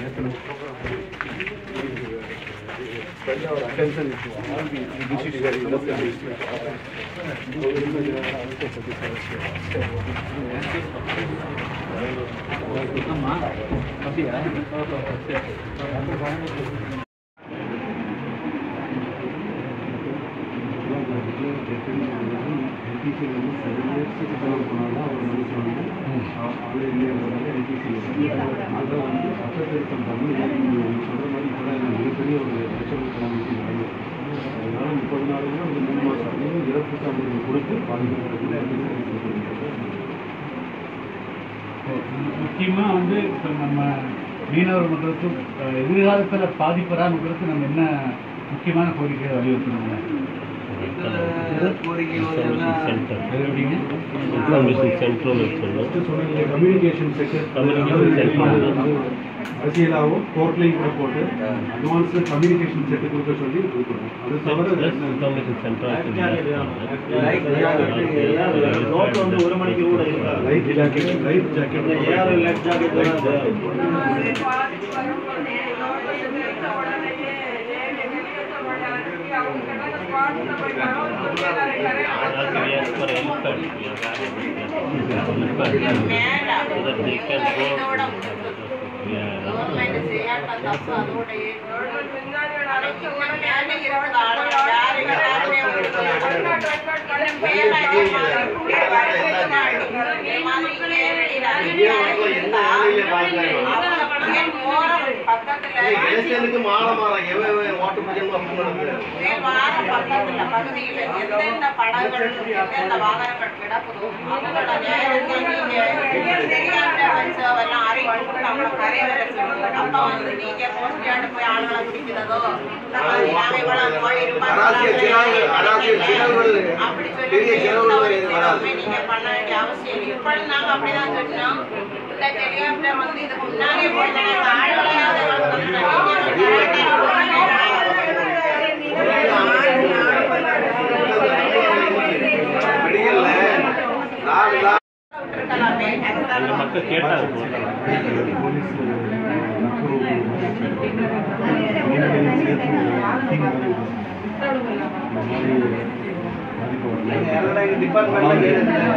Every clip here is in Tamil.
முக்கியமா வந்து இப்போ நம்ம மீனவர் மக்களுக்கு அஹ், எதிர்காலத்துல பாதிப்பு வராமக்கிறதுக்கு நம்ம என்ன முக்கியமான கோரிக்கைகளை வலியுறுத்தணுங்க இன்ஃபர்மேஷன் சென்டர் வச்சிடணும் கம்யூனிகேஷன் செக்டர் Communication center. அரசியலாகவும் கோர்ட்லையும் கூட போட்டு அட்வான்ஸ்டு கம்யூனிகேஷன் செட்டு கொடுக்க சொல்லி கொடுக்கணும் அது தவிர ப்ளஸ் இன்ஃபர்மேஷன் ரோட்ல வந்து ஒரு மணிக்கு கூட இருக்காது லைஃப் ஜாக்கெட் லைஃப் ஜாக்கெட் ஏஆர் லைஃப் ஜாக்கெட் கவர்மெண்ட் செய்யாத தப்பு அதோட மேலே இருக்கிற ஆளுங்க யாரு யாருமே பக்கத்துல எலெக்ஷனுக்கு மாலை மாறம் எவன் எவன் ஓட்டு பிடிக்கணும் அப்படின்னு வார பக்கத்துல பகுதியில் எந்தெந்த படங்கள் எந்தெந்த வாகனங்கள் கிடக்குதோ அவங்களோட நேரத்தை நீங்க தெரியாத வச்சவெல்லாம் அறிவு கொடுத்து அவங்கள கரைய வர சொல்லுங்க அப்ப வந்து நீங்க போஸ்டியாடு போய் ஆளுங்களை பிடிக்கிறதோ நாங்க இவ்வளவு போயிருப்பாங்க அரசியல் சிறகுகள், அரசியல் சிறகுகள், அப்படி பெரிய சொல்லி சிறகுகள் எந்த ஒரு இது வராது. சிறப்புமே நீங்க பண்ண வேண்டிய அவசியம் இல்லை இப்ப நாங்க அப்படிதான் சொன்னோம் இந்த தெரியாத வந்து இதுக்கு முன்னாலே போயிருந்தாங்க ஆளுகளையாவது வெளியில நாலு நாள் இருக்கலாமே அந்த மக்கள் கேட்டாங்க போட்டாங்க எல்லாம் எங்க டிபார்ட்மெண்ட்ல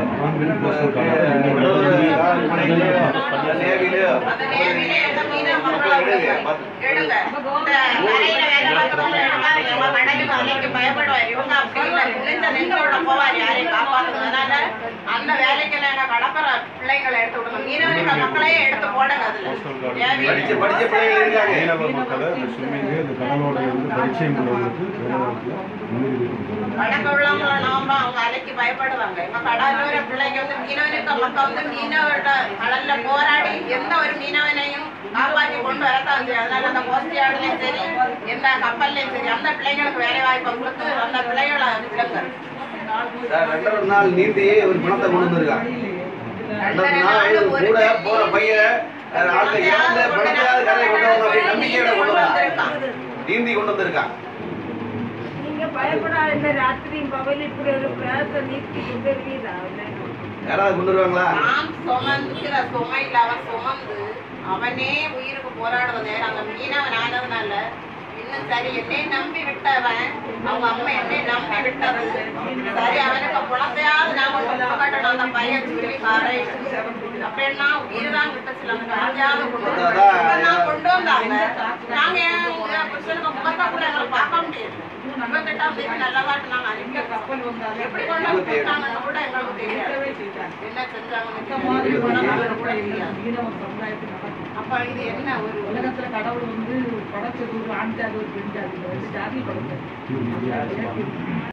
நேவிலயோ அந்த நேர்மையிலே எந்த மீனவ மக்களை விடுங்க. எடுங்க. இந்த கரையில வேலை பார்க்கறவங்க எடுக்காதீங்க. இவங்க கடலுக்கு அலைக்கு பயப்படுவார். இவங்க அப்படி இல்லை. நெஞ்ச நெஞ்சோட போவார் யாரையும் காப்பாத்துறதுனால அந்த வேலைக்கெல்லாம் எங்க கடற்கரை பிள்ளைங்களை எடுத்து விடுங்க மீனவர்கள் மக்களையே எடுத்து போடுங்க அதுல படிச்ச தேவையில்லை. படிச்ச பிள்ளைகள் இருக்காங்க மீனவ மக்களை இந்த ஸ்விம்மிங்கு இந்த கடலோட வந்து பரிச்சயம் உள்ளவங்களுக்கு வேலைவாய்ப்புல முன்னுரிமை கொடுக்கணும் வடக்கு உள்ளவங்கள நாம அவங்க அலைக்கு பயப்படுவாங்க எங்க கடலோர பிள்ளைங்க வந்து மீனவனுக்கு மக்கள் வந்து மீனவரோட கடல்ல போராடி எந்த ஒரு மீனவனையும் காப்பாற்றி கொண்டு வரத்தான் செய்யும் அதனால அந்த கோஸ்டியாடுலையும் சரி எந்த கப்பல்லையும் சரி அந்த பிள்ளைங்களுக்கு வேலை வாய்ப்பை கொடுத்து அந்த பிள்ளைகளை விடுங்க சார், ரெண்டரை நாள் நீந்தி ஒரு பணத்தை கொண்டு வந்திருக்காங்க ரெண்டரை நாள் கூட போற பையன் வேற ஆள்கிட்ட இறந்து பணத்தையாவது கரையை கொண்டு வரணும் அப்படின்னு நம்பிக்கையோட கொண்டு வந்தான் நீந்தி கொண்டு வந்திருக்கான் நீங்க பயப்படாத இந்த ராத்திரி பகல் இப்படி ஒரு பிரயாசத்தை நீக்கி கொண்டு வருவீரா யாராவது கொண்டு வருவாங்களா நாம் சுமந்துக்கிற சுமையில அவன் சுமந்து அவனே உயிருக்கு போராடுற நேரம் அந்த மீனவன் ஆனதுனால இன்னும் சரி என்னை நம்பி விட்டவன் அவங்க அம்மா என்னை நம்பி விட்டது சரி அவனுக்கு குழந்தையாவது நாம கொண்டு கட்டணும் அந்த பையன் சொல்லி காரை அப்படின்னா உயிர் தான் விட்டுச்சு அந்த குழந்தையாவது கொண்டு வந்து இப்பதான் கொண்டு வந்தாங்க நாங்க எங்க புருஷனுக்கு முகத்தா கூட எங்களை பார்க்க முடியாது முப்பத்தெட்டாம் தேதி நல்லதாட்டு நாங்க அனுப்பி வச்சோம். எப்படி கொண்டு வந்து கொடுத்தாங்கன்னு கூட எங்களுக்கு தெரியாது என்ன செஞ்சாங்கன்னு கூட தெரியாது அப்ப இது என்ன ஒரு உலகத்துல கடவுள் வந்து படைச்சது ஒரு ஆண் ஜாதி ஒரு பெண் ஜாதி இந்த ரெண்டு ஜாதி படைச்சாரு